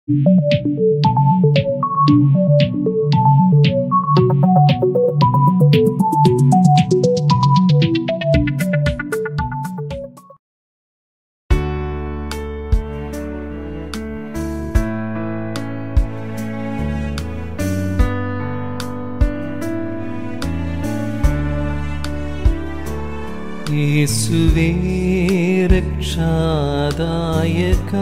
യേശുവേ രക്ഷാദായക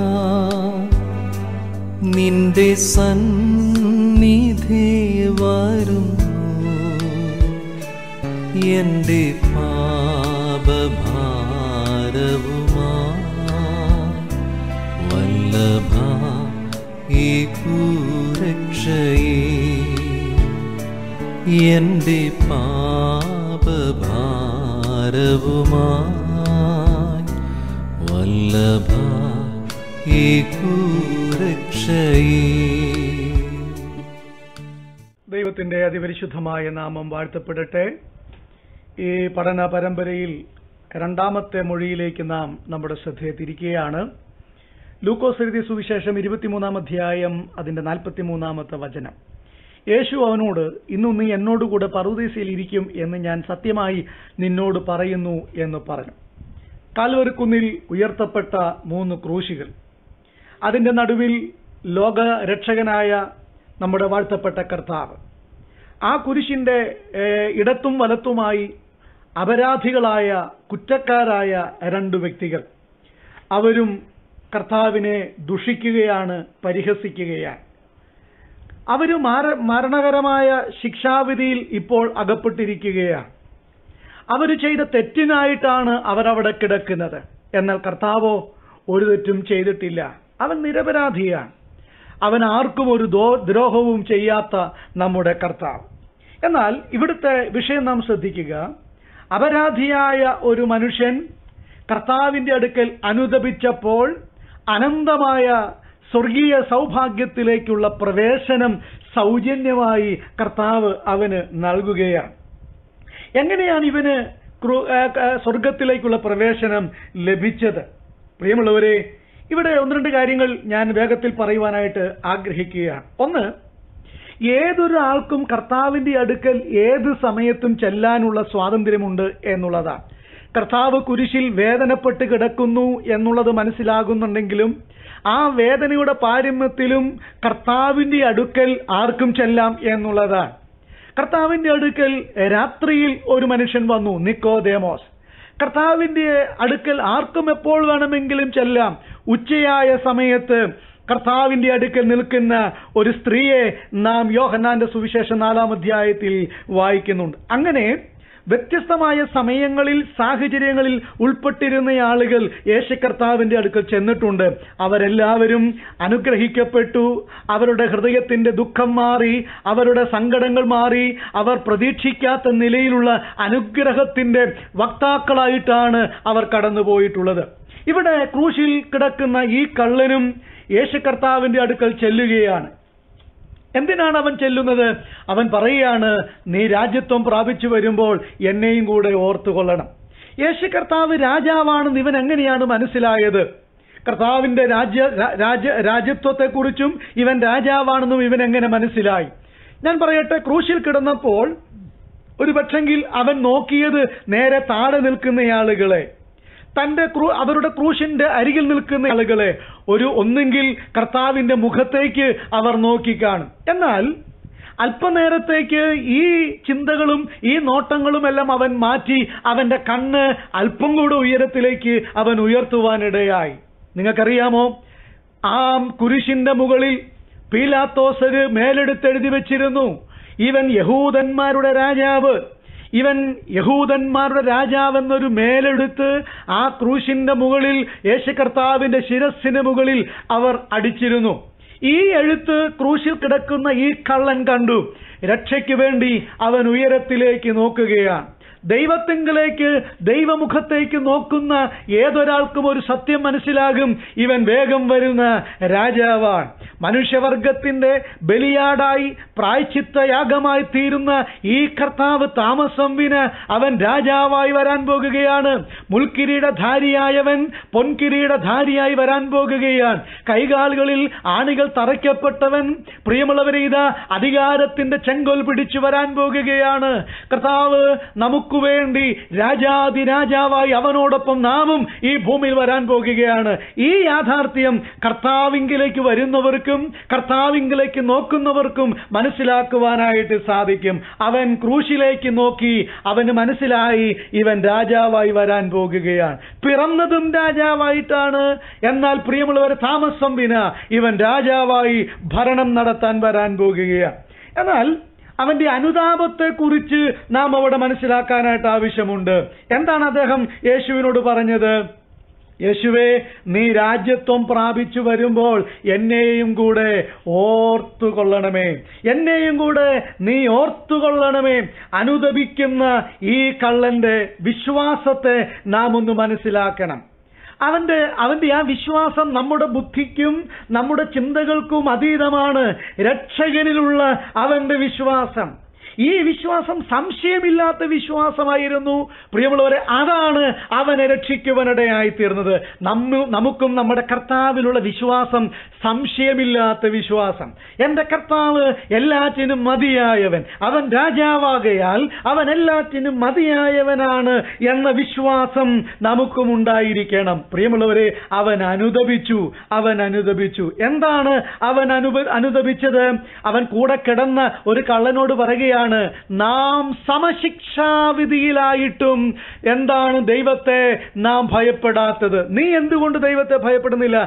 നിന്റെ സന്നിധി വരുന്നു എൻ്റെ പാപഭാരവുമാ വല്ലഭ ഈ കൂരക്ഷയേ എൻ്റെ പാപഭാരവുമായി വല്ലഭ ഈ കൂരക്ഷയേ ദൈവത്തിന്റെ അതിപരിശുദ്ധമായ നാമം വാഴ്ത്തപ്പെടട്ടെ ഈ പഠന പരമ്പരയിൽ രണ്ടാമത്തെ മൊഴിയിലേക്ക് നാം നമ്മുടെ ശ്രദ്ധയെ തിരിക്കുകയാണ് ലൂക്കോസ് എഴുതിയ സുവിശേഷം ഇരുപത്തിമൂന്നാം അധ്യായം അതിന്റെ നാൽപ്പത്തിമൂന്നാമത്തെ വചനം യേശു അവനോട് ഇന്നു നീ എന്നോടുകൂടെ പറുദീസയിൽ ഇരിക്കും എന്ന് ഞാൻ സത്യമായി നിന്നോട് പറയുന്നു എന്ന് പറഞ്ഞു കാൽവരുക്കുന്നിൽ ഉയർത്തപ്പെട്ട മൂന്ന് ക്രൂശികൾ അതിന്റെ നടുവിൽ ലോക രക്ഷകനായ നമ്മുടെ വാഴ്ത്തപ്പെട്ട കർത്താവ് ആ കുരിശിന്റെ ഏഹ്, ഇടത്തും വലത്തുമായി അപരാധികളായ കുറ്റക്കാരായ രണ്ട് വ്യക്തികൾ അവരും കർത്താവിനെ ദുഷിക്കുകയാണ് പരിഹസിക്കുകയാണ് അവര് മാര- മരണകരമായ ശിക്ഷാവിധിയിൽ ഇപ്പോൾ അകപ്പെട്ടിരിക്കുകയാണ് അവർ ചെയ്ത തെറ്റിനായിട്ടാണ് അവരവിടെ കിടക്കുന്നത് എന്നാൽ കർത്താവോ ഒരു തെറ്റും ചെയ്തിട്ടില്ല അവൻ നിരപരാധിയാണ് അവൻ ആർക്കും ഒരു ദോ- ദ്രോഹവും ചെയ്യാത്ത നമ്മുടെ കർത്താവ് എന്നാൽ ഇവിടുത്തെ വിഷയം നാം ശ്രദ്ധിക്കുക അപരാധിയായ ഒരു മനുഷ്യൻ കർത്താവിന്റെ അടുക്കൽ അനുദപിച്ചപ്പോൾ അനന്തമായ സ്വർഗീയ സൗഭാഗ്യത്തിലേക്കുള്ള പ്രവേശനം സൗജന്യമായി കർത്താവ് അവന് നൽകുകയാണ് എങ്ങനെയാണ് ഇവന് ക്രൂ- ആ, ആ, സ്വർഗത്തിലേക്കുള്ള പ്രവേശനം ലഭിച്ചത് പ്രിയമുള്ളവരെ ഇവിടെ ഒന്ന് രണ്ട് കാര്യങ്ങൾ ഞാൻ വേഗത്തിൽ പറയുവാനായിട്ട് ആഗ്രഹിക്കുകയാണ് ഒന്ന് ഏതൊരാൾക്കും കർത്താവിന്റെ അടുക്കൽ ഏത് സമയത്തും ചെല്ലാനുള്ള സ്വാതന്ത്ര്യമുണ്ട് എന്നുള്ളതാണ് കർത്താവ് കുരിശിൽ വേദനപ്പെട്ട് കിടക്കുന്നു എന്നുള്ളത് മനസ്സിലാകുന്നുണ്ടെങ്കിലും ആ വേദനയുടെ പാരമ്യത്തിലും കർത്താവിന്റെ അടുക്കൽ ആർക്കും ചെല്ലാം എന്നുള്ളതാണ് കർത്താവിന്റെ അടുക്കൽ രാത്രിയിൽ ഒരു മനുഷ്യൻ വന്നു നിക്കോദേമോസ് കർത്താവിന്റെ അടുക്കൽ ആർക്കും എപ്പോൾ വേണമെങ്കിലും ചെല്ലാം ഉച്ചയായ സമയത്ത് കർത്താവിന്റെ അടുക്കൽ നിൽക്കുന്ന ഒരു സ്ത്രീയെ നാം യോഹന്നാന്റെ സുവിശേഷ നാലാം അധ്യായത്തിൽ വായിക്കുന്നുണ്ട് അങ്ങനെ വ്യത്യസ്തമായ സമയങ്ങളിൽ സാഹചര്യങ്ങളിൽ ഉൾപ്പെട്ടിരുന്ന ആളുകൾ യേശു കർത്താവിന്റെ അടുക്കൽ ചെന്നിട്ടുണ്ട് അവരെല്ലാവരും അനുഗ്രഹിക്കപ്പെട്ടു അവരുടെ ഹൃദയത്തിന്റെ ദുഃഖം മാറി അവരുടെ സങ്കടങ്ങൾ മാറി അവർ പ്രതീക്ഷിക്കാത്ത നിലയിലുള്ള അനുഗ്രഹത്തിന്റെ വക്താക്കളായിട്ടാണ് അവർ കടന്നുപോയിട്ടുള്ളത് ഇവിടെ ക്രൂശിൽ കിടക്കുന്ന ഈ കള്ളനും യേശു കർത്താവിന്റെ അടുക്കൽ ചെല്ലുകയാണ് എന്തിനാണ് അവൻ ചെല്ലുന്നത് അവൻ പറയുകയാണ് നീ രാജ്യത്വം പ്രാപിച്ചു വരുമ്പോൾ എന്നെയും കൂടെ ഓർത്തുകൊള്ളണം യേശു കർത്താവ് രാജാവാണെന്ന് ഇവൻ എങ്ങനെയാണ് മനസ്സിലായത് കർത്താവിന്റെ രാജ്യ രാ- രാജ്യ രാജ്യത്വത്തെക്കുറിച്ചും ഇവൻ രാജാവാണെന്നും ഇവൻ എങ്ങനെ മനസ്സിലായി ഞാൻ പറയട്ടെ ക്രൂശിൽ കിടന്നപ്പോൾ ഒരു പക്ഷെങ്കിൽ അവൻ നോക്കിയത് നേരെ താഴെ നിൽക്കുന്ന ആളുകളെ തന്റെ ക്രൂ അവരുടെ ക്രൂശിന്റെ അരികിൽ നിൽക്കുന്ന ആളുകളെ ഒരു ഒന്നെങ്കിൽ കർത്താവിന്റെ മുഖത്തേക്ക് അവർ നോക്കിക്കാണും എന്നാൽ അല്പനേരത്തേക്ക് ഈ ചിന്തകളും ഈ നോട്ടങ്ങളും എല്ലാം അവൻ മാറ്റി അവന്റെ കണ്ണ് അല്പം കൂടെ ഉയരത്തിലേക്ക് അവൻ ഉയർത്തുവാനിടയായി നിങ്ങൾക്കറിയാമോ ആ കുരിശിന്റെ മുകളിൽ പീലാത്തോസര് മേലെടുത്തെഴുതി വെച്ചിരുന്നു ഇവൻ യഹൂദന്മാരുടെ രാജാവ് ഇവൻ യഹൂദന്മാരുടെ രാജാവെന്നൊരു മേലെടുത്ത് ആ ക്രൂശിന്റെ മുകളിൽ യേശു കർത്താവിന്റെ ശിരസ്സിന് മുകളിൽ അവർ അടിച്ചിരുന്നു ഈ എഴുത്ത് ക്രൂശിൽ കിടക്കുന്ന ഈ കള്ളൻ കണ്ടു രക്ഷയ്ക്ക് വേണ്ടി അവൻ ഉയരത്തിലേക്ക് നോക്കുകയാണ് ദൈവത്തിങ്കിലേക്ക് ദൈവമുഖത്തേക്ക് നോക്കുന്ന ഏതൊരാൾക്കും ഒരു സത്യം മനസ്സിലാകും ഇവൻ വേഗം വരുന്ന രാജാവാണ് മനുഷ്യവർഗത്തിന്റെ ബലിയാടായി പ്രായച്ചിത്തയാഗമായി തീരുന്ന ഈ കർത്താവ് താമസം വിന് അവൻ രാജാവായി വരാൻ പോകുകയാണ് മുൾക്കിരീടധാരിയായവൻ പൊൻകിരീടധാരിയായി വരാൻ പോകുകയാണ് കൈകാലുകളിൽ ആണികൾ തറയ്ക്കപ്പെട്ടവൻ പ്രിയമുള്ളവരെ ഇതാ അധികാരത്തിന്റെ ചെങ്കോൽ പിടിച്ചു വരാൻ പോകുകയാണ് കർത്താവ് നമുക്ക് വേണ്ടി രാജാതി രാജാവായി അവനോടൊപ്പം നാമും ഈ ഭൂമിയിൽ വരാൻ പോകുകയാണ് ഈ യാഥാർത്ഥ്യം കർത്താവിങ്കിലേക്ക് വരുന്നവർക്കും കർത്താവിങ്കിലേക്ക് നോക്കുന്നവർക്കും മനസ്സിലാക്കുവാനായിട്ട് സാധിക്കും അവൻ ക്രൂശിലേക്ക് നോക്കി അവന് മനസ്സിലായി ഇവൻ രാജാവായി വരാൻ പോകുകയാണ് പിറന്നതും രാജാവായിട്ടാണ് എന്നാൽ പ്രിയമുള്ളവർ താമസം വിന ഇവൻ രാജാവായി ഭരണം നടത്താൻ വരാൻ പോകുകയാണ് എന്നാൽ അവന്റെ അനുതാപത്തെ കുറിച്ച് നാം അവിടെ മനസ്സിലാക്കാനായിട്ട് ആവശ്യമുണ്ട് എന്താണ് അദ്ദേഹം യേശുവിനോട് പറഞ്ഞത് യേശുവേ നീ രാജ്യത്വം പ്രാപിച്ചു വരുമ്പോൾ എന്നെയും കൂടെ ഓർത്തുകൊള്ളണമേ എന്നെയും കൂടെ നീ ഓർത്തുകൊള്ളണമേ അനുദപിക്കുന്ന ഈ കള്ളന്റെ വിശ്വാസത്തെ നാം ഒന്ന് മനസ്സിലാക്കണം അവന്റെ അവന്റെ ആ വിശ്വാസം നമ്മുടെ ബുദ്ധിക്കും നമ്മുടെ ചിന്തകൾക്കും അതീതമാണ് രക്ഷകനിലുള്ള അവന്റെ വിശ്വാസം ഈ വിശ്വാസം സംശയമില്ലാത്ത വിശ്വാസമായിരുന്നു പ്രിയമുള്ളവരെ അതാണ് അവനെ രക്ഷിക്കുവാനിടയായി തീർന്നത് നമ്മു നമുക്കും നമ്മുടെ കർത്താവിലുള്ള വിശ്വാസം സംശയമില്ലാത്ത വിശ്വാസം എന്റെ കർത്താവ് എല്ലാറ്റിനും മതിയായവൻ അവൻ രാജാവാകയാൽ അവൻ എല്ലാറ്റിനും മതിയായവനാണ് എന്ന വിശ്വാസം നമുക്കും ഉണ്ടായിരിക്കണം പ്രിയമുള്ളവരെ അവൻ അനുദപിച്ചു അവൻ അനുദപിച്ചു എന്താണ് അവൻ അനുപ അനുദപിച്ചത് അവൻ കൂടെ കിടന്ന ഒരു കള്ളനോട് പറയുകയാണ് നാം സമശിക്ഷാവിധിയിലായിട്ടും എന്താണ് ദൈവത്തെ നാം ഭയപ്പെടാത്തത് നീ എന്തുകൊണ്ട് ദൈവത്തെ ഭയപ്പെടുന്നില്ല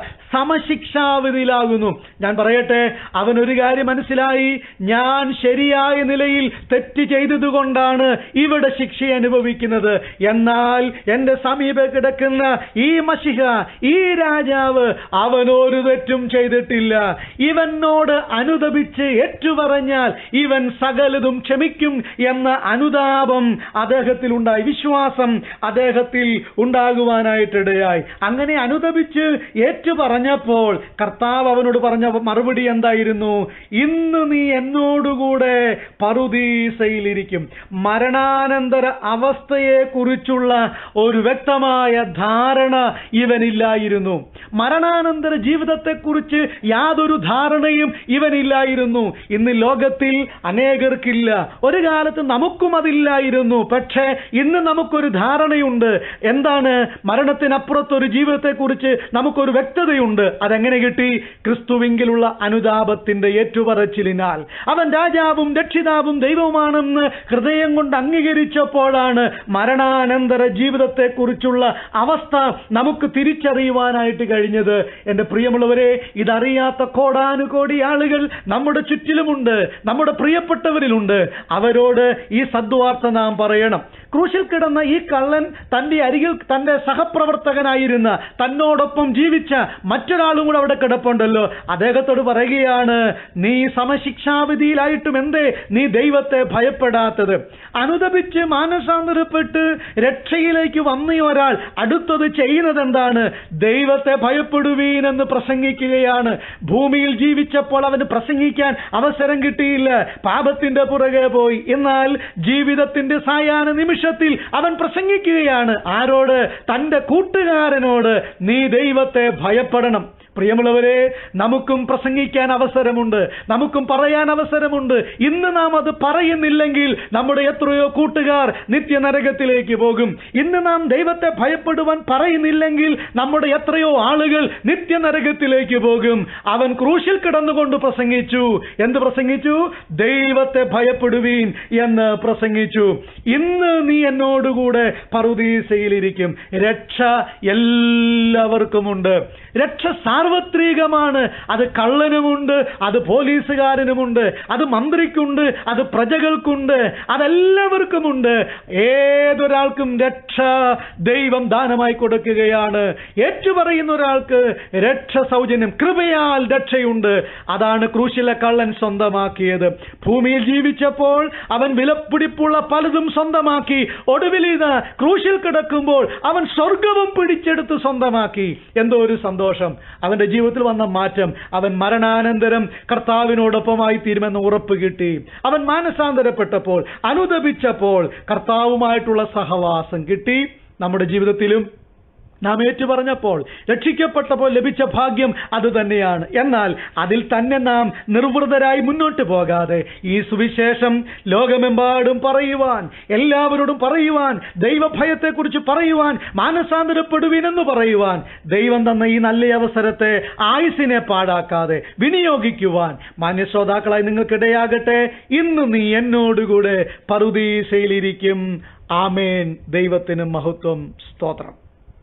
സമശിക്ഷാവിധിയിലാകുന്നു ഞാൻ പറയട്ടെ അവൻ ഒരു കാര്യം മനസ്സിലായി ഞാൻ ശരിയായ നിലയിൽ തെറ്റ് ചെയ്തതുകൊണ്ടാണ് ഇവിടെ ശിക്ഷ അനുഭവിക്കുന്നത് എന്നാൽ എന്റെ സമീപ കിടക്കുന്ന ഈ മഷിഹ ഈ രാജാവ് അവനൊരു തെറ്റും ചെയ്തിട്ടില്ല ഇവനോട് അനുദപിച്ച് ഏറ്റുപറഞ്ഞാൽ ഇവൻ സകലതും ക്ഷമിക്കും എന്ന അനുതാപം അദ്ദേഹത്തിൽ ഉണ്ടായി വിശ്വാസം അദ്ദേഹത്തിൽ ഉണ്ടാകുവാനായിട്ടിടയായി അങ്ങനെ അനുദപിച്ച് ഏറ്റു പറഞ്ഞപ്പോൾ കർത്താവ് അവനോട് പറഞ്ഞ മറുപടി എന്തായിരുന്നു ഇന്ന് നീ എന്നോടുകൂടെ പറുദീസയിലിരിക്കും മരണാനന്തര അവസ്ഥയെ കുറിച്ചുള്ള ഒരു വ്യക്തമായ ധാരണ ഇവനില്ലായിരുന്നു മരണാനന്തര ജീവിതത്തെക്കുറിച്ച് യാതൊരു ധാരണയും ഇവനില്ലായിരുന്നു ഇന്ന് ലോകത്തിൽ അനേകർക്കില്ല ഒരു കാലത്ത് നമുക്കും അതില്ലായിരുന്നു പക്ഷേ ഇന്ന് നമുക്കൊരു ധാരണയുണ്ട് എന്താണ് മരണത്തിനപ്പുറത്തൊരു ജീവിതത്തെക്കുറിച്ച് നമുക്കൊരു വ്യക്തതയുണ്ട് അതെങ്ങനെ കിട്ടി ക്രിസ്തുവിങ്കിലുള്ള അനുതാപത്തിന്റെ ഏറ്റുപറച്ചിലിനാൽ അവൻ രാജാവും രക്ഷിതാവും ദൈവവുമാണെന്ന് ഹൃദയം കൊണ്ട് അംഗീകരിച്ചപ്പോഴാണ് മരണാനന്തര ജീവിതത്തെക്കുറിച്ചുള്ള അവസ്ഥ നമുക്ക് തിരിച്ചറിയുവാനായിട്ട് കഴിഞ്ഞത് എന്റെ പ്രിയമുള്ളവരെ ഇതറിയാത്ത കോടാനുകോടി ആളുകൾ നമ്മുടെ ചുറ്റിലുമുണ്ട് നമ്മുടെ പ്രിയപ്പെട്ടവരിലുണ്ട് അവരോട് ഈ സദ്വാർത്ത നാം പറയണം ക്രൂശിൽ കിടന്ന ഈ കള്ളൻ തന്റെ അരികിൽ തന്റെ സഹപ്രവർത്തകനായിരുന്ന തന്നോടൊപ്പം ജീവിച്ച മറ്റൊരാളും കൂടെ അവിടെ കിടപ്പുണ്ടല്ലോ അദ്ദേഹത്തോട് പറയുകയാണ് നീ സമശിക്ഷാവിധിയിലായിട്ടും എന്തേ നീ ദൈവത്തെ ഭയപ്പെടാത്തത് അനുദപിച്ച് മാനസാന്തരപ്പെട്ട് രക്ഷയിലേക്ക് വന്ന ഒരാൾ അടുത്തത് ചെയ്യുന്നത് എന്താണ് ദൈവത്തെ ഭയപ്പെടുവീൻ എന്ന് പ്രസംഗിക്കുകയാണ് ഭൂമിയിൽ ജീവിച്ചപ്പോൾ അവന് പ്രസംഗിക്കാൻ അവസരം കിട്ടിയില്ല പാപത്തിന്റെ പുറകെ പോയി എന്നാൽ ജീവിതത്തിന്റെ സായാഹ്ന നിമിഷത്തിൽ അവൻ പ്രസംഗിക്കുകയാണ് ആരോട് തന്റെ കൂട്ടുകാരനോട് നീ ദൈവത്തെ ഭയപ്പെടണം പ്രിയമുള്ളവരെ നമുക്കും പ്രസംഗിക്കാൻ അവസരമുണ്ട് നമുക്കും പറയാൻ അവസരമുണ്ട് ഇന്ന് നാം അത് പറയുന്നില്ലെങ്കിൽ നമ്മുടെ എത്രയോ കൂട്ടുകാർ നിത്യനരകത്തിലേക്ക് പോകും ഇന്ന് നാം ദൈവത്തെ ഭയപ്പെടുവാൻ പറയുന്നില്ലെങ്കിൽ നമ്മുടെ എത്രയോ ആളുകൾ നിത്യനരകത്തിലേക്ക് പോകും അവൻ ക്രൂശിൽ കിടന്നുകൊണ്ട് പ്രസംഗിച്ചു എന്ത് പ്രസംഗിച്ചു ദൈവത്തെ ഭയപ്പെടുവീൻ എന്ന് പ്രസംഗിച്ചു ഇന്ന് നീ എന്നോടുകൂടെ പറുദീസയിലിരിക്കും രക്ഷ എല്ലാവർക്കുമുണ്ട് രക്ഷ സാർവത്രികമാണ് അത് കള്ളനുമുണ്ട് അത് പോലീസുകാരനുമുണ്ട് അത് മന്ത്രിക്കുണ്ട് അത് പ്രജകൾക്കുണ്ട് അതെല്ലാവർക്കുമുണ്ട് ഏതൊരാൾക്കും രക്ഷ ദൈവം ദാനമായി കൊടുക്കുകയാണ് ഏറ്റുപറയുന്ന ഒരാൾക്ക് രക്ഷ സൗജന്യം കൃപയാൽ രക്ഷയുണ്ട് അതാണ് ക്രൂശിലെ കള്ളൻ സ്വന്തമാക്കിയത് ഭൂമിയിൽ ജീവിച്ചപ്പോൾ അവൻ വിലപ്പിടിപ്പുള്ള പലതും സ്വന്തമാക്കി ഒടുവിൽ ഇത് ക്രൂശിൽ കിടക്കുമ്പോൾ അവൻ സ്വർഗവും പിടിച്ചെടുത്ത് സ്വന്തമാക്കി എന്തോ ഒരു സന്തോഷം അവന്റെ ജീവിതത്തിൽ വന്ന മാറ്റം അവൻ മരണാനന്തരം കർത്താവിനോടൊപ്പമായി തീരുമെന്ന് ഉറപ്പ് കിട്ടി അവൻ മാനസാന്തരപ്പെട്ടപ്പോൾ അനുദപിച്ചപ്പോൾ കർത്താവുമായിട്ടുള്ള സഹവാസം കിട്ടി നമ്മുടെ ജീവിതത്തിലും നാം ഏറ്റുപറഞ്ഞപ്പോൾ രക്ഷിക്കപ്പെട്ടപ്പോൾ ലഭിച്ച ഭാഗ്യം അത് തന്നെയാണ് എന്നാൽ അതിൽ തന്നെ നാം നിർവൃതരായി മുന്നോട്ട് പോകാതെ ഈ സുവിശേഷം ലോകമെമ്പാടും പറയുവാൻ എല്ലാവരോടും പറയുവാൻ ദൈവഭയത്തെക്കുറിച്ച് പറയുവാൻ മാനസാന്തരപ്പെടുവിനെന്ന് പറയുവാൻ ദൈവം തന്ന ഈ നല്ല അവസരത്തെ ആയുസിനെ പാഴാക്കാതെ വിനിയോഗിക്കുവാൻ മാന്യശ്രോതാക്കളായി നിങ്ങൾക്കിടയാകട്ടെ ഇന്ന് നീ എന്നോടുകൂടെ പറുദീസയിലിരിക്കും ആമേൻ ദൈവത്തിന് മഹത്വം സ്തോത്രം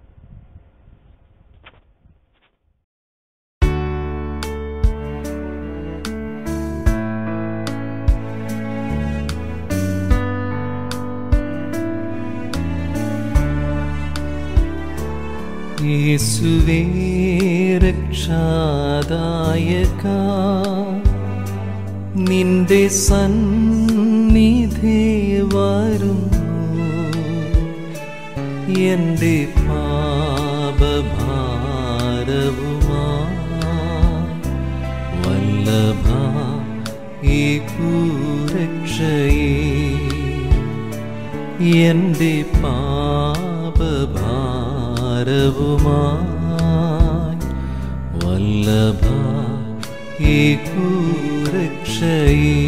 യേശുവേ രക്ഷാദായക നിന്റെ സന്നിധി വരുന്നു എൻ്റെ പാപഭാരവുമാ വല്ലഭ ഈ കൂരക്ഷയേ എൻ്റെ പാപഭാരവുമായി വല്ലഭ ഈ കൂരക്ഷയേ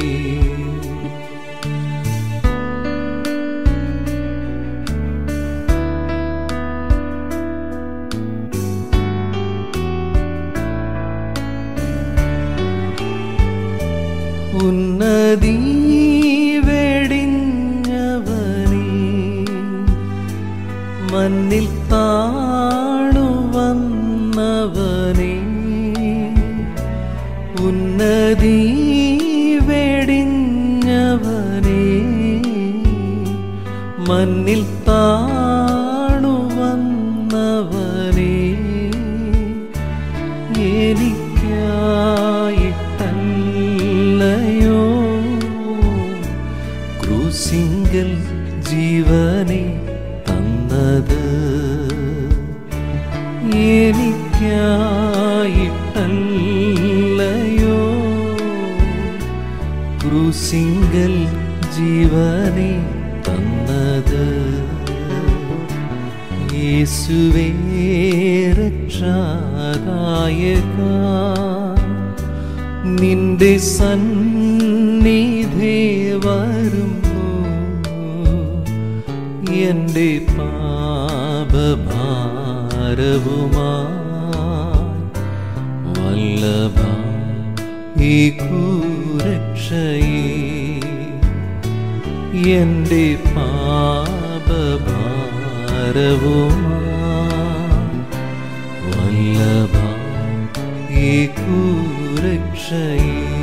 ഉന്നതി വെടിഞ്ഞവനേ മണ്ണിൽ താണു വന്നവനേ ഉന്നതി വെടിഞ്ഞവനേ മണ്ണിൽ താണു വന്നവനേ എനിക്കായിട്ടല്ലയോ ക്രൂസിങ്കൽ ജീവനെ തന്നത് എനിക്കായിട്ടല്ലയോ ക്രൂസിങ്കൽ ജീവനെ തന്നത് യേശുവേ രക്ഷാദായക നിന്റെ സന്നിധി വരുന്നു എൻ്റെ പാപഭാരവുമായി വല്ലഭ ഈ കൂരക്ഷയേ എൻ്റെ പാപഭാരവുമായി വല്ലഭ ഈ കൂരക്ഷയേ